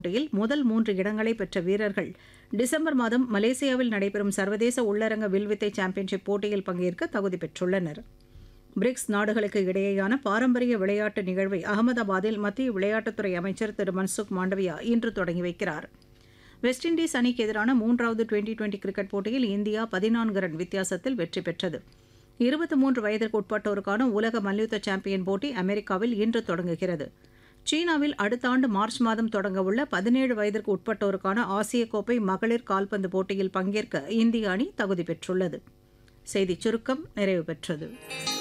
போட்டியில் முதல் மூன்று இடங்களை பெற்ற வீரர்கள் டிசம்பர் மாதம் மலேசியாவில் நடைபெறும் சர்வதேச உள்ளரங்க வில்வித்தை சாம்பியன்ஷிப் போட்டியில் பங்கேற்க தகுதி பெற்றுள்ளனர் பிரிக்ஸ் நாடுகளுக்கு இடையேயான பாரம்பரிய விளையாட்டு நிகழ்வை அகமதாபாத்தில் மத்திய விளையாட்டுத்துறை அமைச்சர் திரு மன்சுக் மாண்டவியா இன்று தொடங்கி வைக்கிறார் வெஸ்ட் இண்டீஸ் அணிக்கு எதிரான மூன்றாவது டுவெண்டி டுவெண்டி கிரிக்கெட் போட்டியில் இந்தியா பதினான்கு ரன் வித்தியாசத்தில் வெற்றி பெற்றது இருபத்தி மூன்று வயதிற்கு உட்பட்டோருக்கான உலக மல்யுத்த சாம்பியன் போட்டி அமெரிக்காவில் இன்று தொடங்குகிறது சீனாவில் அடுத்த ஆண்டு மார்ச் மாதம் தொடங்கவுள்ள பதினேழு வயதிற்கு உட்பட்டோருக்கான ஆசிய கோப்பை மகளிர் கால்பந்து போட்டியில் பங்கேற்க இந்திய அணி தகுதி பெற்றுள்ளது செய்திச் சுருக்கம் நிறைவு பெற்றது